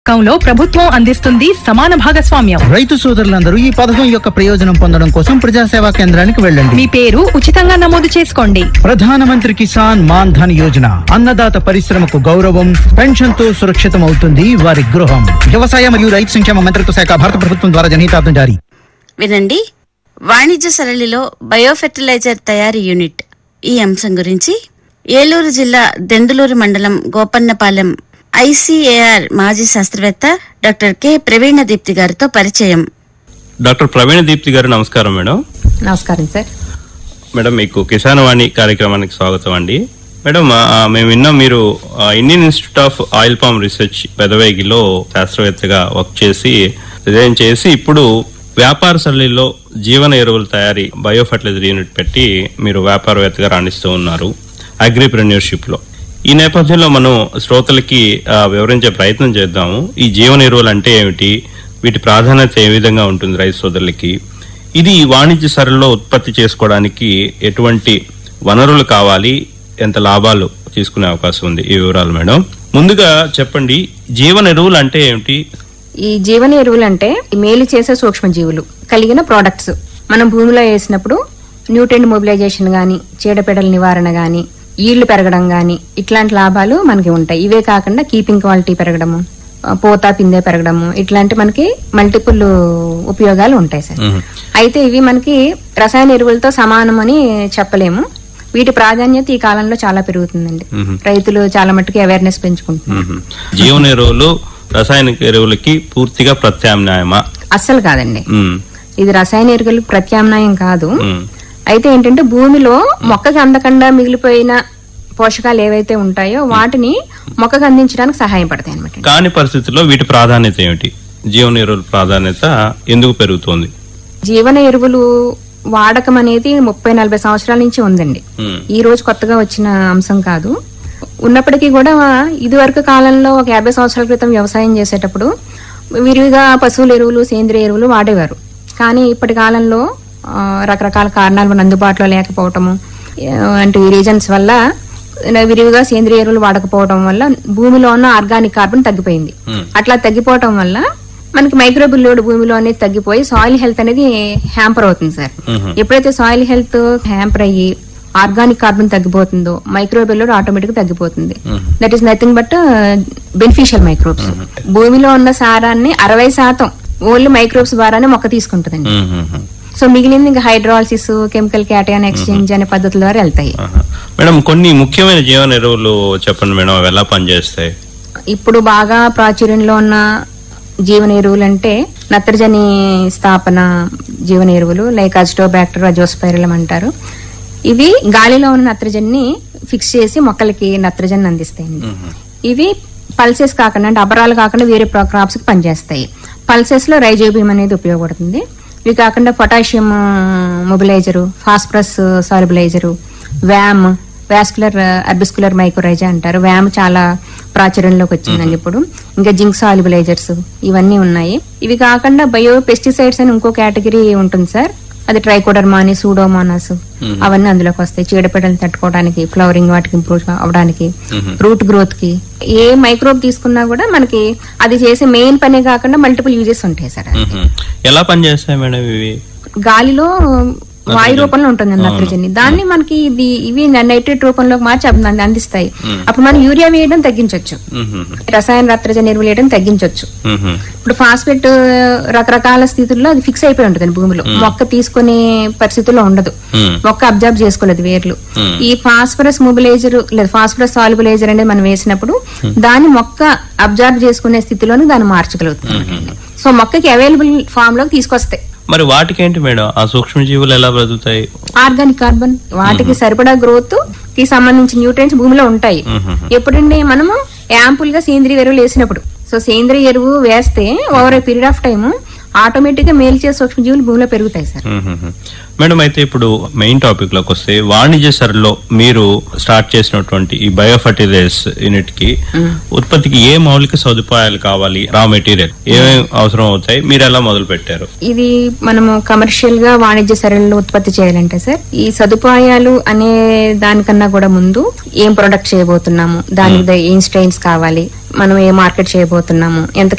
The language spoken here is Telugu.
పథకంలో ప్రభుత్వం అందిస్తుంది సమాన భాగస్వామ్యం రైతు సోదరులందరూ ఈ పథకం యొక్క ప్రయోజనం పొందడం కోసం ప్రజాసేవా కేంద్రానికి వెళ్ళండి మీ పేరు ఉచితంగా నమోదు చేసుకోండి ప్రధానమంత్రి కిసాన్ మాన్ ధన్ యోజన అన్నదాత పరిశ్రమకు గౌరవం పెన్షన్ తో సురక్షితం అవుతుంది వారి గృహం వ్యవసాయ మరియు రైతు సంక్షేమ మంత్రిత్వ శాఖ భారత ప్రభుత్వం ద్వారా జనహితార్థం జారీ వినండి వాణిజ్య సరళిలో బయోఫెర్టిలైజర్ తయారీ యూనిట్ ఈ అంశం గురించి ఏలూరు జిల్లా దెందులూరు మండలం గోపన్నపాలెం ఐసీఏఆర్ మాజీ శాస్త్రవేత్త డాక్టర్ కె ప్రవీణ దీప్తి గారితో పరిచయం డాక్టర్ ప్రవీణ దీప్తి గారు నమస్కారం మేడం నమస్కారం సార్ మేడం మీకు కిసాన్ వాణి కార్యక్రమానికి స్వాగతం అండి మేడం ఆ, మేము విన్నాం మీరు ఆ, Indian institute of oil palm research పెదవేగిలో శాస్త్రవేత్తగా వర్క్ చేసి రిజైన్ చేసి ఇప్పుడు వ్యాపార సరళిలో జీవన ఎరువుల తయారీ బయో ఫర్టిలైజర్ యూనిట్ పెట్టి మీరు వ్యాపారవేత్తగా రాణిస్తూ ఉన్నారు అగ్రిప్రెన్యూర్షిప్ లో ఈ నేపథ్యంలో మనం శ్రోతలకి ఆ, వివరించే ప్రయత్నం చేద్దాము ఈ జీవన ఎరువులు అంటే ఏమిటి వీటి ప్రాధాన్యత ఏ విధంగా ఉంటుంది రైతు సోదరులకి ఇది వాణిజ్య సరళిలో ఉత్పత్తి చేసుకోవడానికి ఎటువంటి వనరులు కావాలి ఎంత లాభాలు తీసుకునే అవకాశం ఉంది ఈ వివరాలు మేడం ముందుగా చెప్పండి జీవన ఎరువులు అంటే ఏమిటి ఈ జీవన ఎరువులు అంటే మేలు చేసే సూక్ష్మజీవులు కలిగిన ప్రోడక్ట్స్ మనం భూమిలో వేసినప్పుడు న్యూట్రెంట్ మొబిలైజేషన్ గాని చీడపీడల నివారణ గాని ఈళ్లు పెరగడం గాని ఇట్లాంటి లాభాలు మనకి ఉంటాయి ఇవే కాకుండా కీపింగ్ క్వాలిటీ పెరగడము ఆ, పోత పిందె పెరగడము ఇట్లాంటి మనకి మల్టిపుల్ ఉపయోగాలు ఉంటాయి సార్ మ్మ్. అయితే ఇవి మనకి రసాయన ఎరువులతో సమానమని చెప్పలేము వీటి ప్రాధాన్యత ఈ కాలంలో చాలా పెరుగుతుందండి మ్మ్. రైతులు చాలా మట్టుకు అవేర్నెస్ పెంచుకుంటున్నారు మ్మ్. జీవన ఎరువులు రసాయనిక ఎరువులకి పూర్తిగా ప్రత్యామ్నాయమా అస్సలు కాదండి మ్మ్. ఇది రసాయన ఎరువులకు ప్రత్యామ్నాయం కాదు మ్మ్. అయితే ఏంటంటే భూమిలో మొక్కకి అందకుండా మిగిలిపోయిన పోషకాలు ఏవైతే ఉంటాయో వాటిని మొక్కకు అందించడానికి సహాయపడతాయి అనమాట కాని పరిస్థితుల్లో వీటి ప్రాధాన్యత ఏమిటి జీవన ఎరువుల ప్రాధాన్యత ఎందుకు పెరుగుతోంది జీవన ఎరువులు వాడకం అనేది ముప్పై నలభై సంవత్సరాల నుంచి ఉందండి మ్మ్. ఈ రోజు కొత్తగా వచ్చిన అంశం కాదు ఉన్నప్పటికీ కూడా ఇదివరకు కాలంలో ఒక యాభై సంవత్సరాల క్రితం వ్యవసాయం చేసేటప్పుడు విరివిగా పశువుల ఎరువులు సేంద్రియ ఎరువులు వాడేవారు కానీ ఇప్పటి కాలంలో ఆ, రకరకాల కారణాలు మన అందుబాటులో లేకపోవటము ఆ, అంటే ఈ రీజన్స్ వల్ల విరివిగా సేంద్రియ ఎరువులు వాడకపోవడం వల్ల భూమిలో ఉన్న ఆర్గానిక్ కార్బన్ తగ్గిపోయింది మ్మ్. అట్లా తగ్గిపోవటం వల్ల మనకి మైక్రోబిల్ లోడ్ భూమిలో అనేది తగ్గిపోయి సాయిల్ హెల్త్ అనేది హ్యాంపర్ అవుతుంది సార్ మ్మ్. ఎప్పుడైతే సాయిల్ హెల్త్ హ్యాంపర్ అయ్యి ఆర్గానిక్ కార్బన్ తగ్గిపోతుందో మైక్రోబిల్ లోడ్ ఆటోమేటిక్ తగ్గిపోతుంది that is nothing but beneficial microbes భూమిలో ఉన్న సారాన్ని అరవై శాతం ఓన్లీ మైక్రోబ్స్ ద్వారానే మొక్క తీసుకుంటుందండి మ్మ్. మ్మ్. సో మిగిలింది ఇంకా హైడ్రాలసిస్ కెమికల్ క్యాటయాన్ ఎక్స్చేంజ్ అనే పద్ధతుల ద్వారా వెళ్తాయి ఆహా. మేడం కొన్ని ముఖ్యమైన జీవన ఎరువులు చెప్పండి మేడం అవి ఎలా పనిచేస్తాయి ఇప్పుడు బాగా ప్రాచుర్యంలో ఉన్న జీవన ఎరువులు అంటే నత్రజని స్థాపన జీవన ఎరువులు లైక్ అజిటోబ్యాక్టర్ అజోస్పైరలం అంటారు ఇవి గాలిలో ఉన్న నత్రజనిని ఫిక్స్ చేసి మొక్కలకి నత్రజని అందిస్తాయండి ఇవి పల్సెస్ కాకుండా అంటే అపరాలు కాకుండా వేరే క్రాప్స్ కి పనిచేస్తాయి పల్సెస్ లో రైజోబియం అనేది ఉపయోగపడుతుంది ఇవి కాకుండా potassium mobilizer phosphorus solubilizer VAM vascular arbuscular mycorrhiza అంటారు వ్యామ్ చాలా ప్రాచుర్యంలోకి వచ్చిందండి ఇప్పుడు ఇంకా జింక్ సాల్బిలైజర్స్ ఇవన్నీ ఉన్నాయి ఇవి కాకుండా బయో పెస్టిసైడ్స్ అని ఇంకో కేటగిరీ ఉంటుంది సార్ అది ట్రైకోడర్మాని సూడోమోనాస్ అవన్నీ అందులోకి వస్తాయి చీడపీడలు తట్టుకోవడానికి ఫ్లవరింగ్ వాటికి ఇంప్రూవ్ అవడానికి రూట్ గ్రోత్ కి ఏ మైక్రోబ్ తీసుకున్నా కూడా మనకి అది చేసే మెయిన్ పనే కాకుండా మల్టిపుల్ యూజెస్ ఉంటాయి సార్ మ్మ్. ఎలా పనిచేస్తాయి మేడం ఇవి గాలిలో వాయు రూపంలో ఉంటుంది నత్రజని దాన్ని మనకి ఇది ఇవి నైట్రేట్ రూపంలోకి మార్చి అవి మనకి అందిస్తాయి అప్పుడు మనం యూరియా వేయడం తగ్గించవచ్చు మ్మ్. రసాయన నత్రజని ఎరువులు వేయడం తగ్గించవచ్చు మ్మ్. ఇప్పుడు ఫాస్ఫేట్ రకరకాల స్థితుల్లో అది ఫిక్స్ అయిపోయి ఉంటుంది భూమిలో మొక్క తీసుకునే పరిస్థితుల్లో ఉండదు మ్మ్. మొక్క అబ్జర్వ్ చేసుకోలేదు వేర్లు ఈ ఫాస్ఫరస్ మొబిలైజర్ లేదా ఫాస్ఫరస్ సాల్బులైజర్ అనేది మనం వేసినప్పుడు దాన్ని మొక్క అబ్జర్వ్ చేసుకునే స్థితిలోనే దాన్ని మార్చగలుగుతుంది సో మొక్కకి అవైలబుల్ ఫామ్ లోకి తీసుకొస్తాయి మరి వాటికేంటి మేడం ఆ సూక్ష్మజీవులు ఎలా బ్రతుకుతాయి ఆర్గానిక్ కార్బన్ వాటికి సరిపడా గ్రోత్ కి సంబంధించిన న్యూట్రియన్స్ భూమిలో ఉంటాయి ఎప్పుడండి మనము యాంపుల్ గా సేంద్రియ ఎరువులు వేసినప్పుడు సో సేంద్రియ ఎరువు వేస్తే over a period of time automatic గా మేలు చేసే సూక్ష్మజీవులు భూమిలో పెరుగుతాయి సార్ మ్మ్. మేడం అయితే ఇప్పుడు మెయిన్ టాపిక్ లోకి వస్తే వాణిజ్య సరళిలో మీరు స్టార్ట్ చేసినటువంటి ఈ బయో ఫర్టిలైజర్స్ యూనిట్ కి ఉత్పత్తికి ఏ మౌలిక సదుపాయాలు కావాలి రా మెటీరియల్ ఏమేమి అవసరం అవుతాయి మీరు ఎలా మొదలు పెట్టారు ఇది మనము కమర్షియల్ గా వాణిజ్య సరళిలో ఉత్పత్తి చేయాలంటే సార్ ఈ సదుపాయాలు అనే దానికన్నా కూడా ముందు ఏం ప్రొడక్ట్ చేయబోతున్నాము దానికి ద- ఏం స్ట్రెయిన్స్ కావాలి మనం ఏ మార్కెట్ చేయబోతున్నాము ఎంత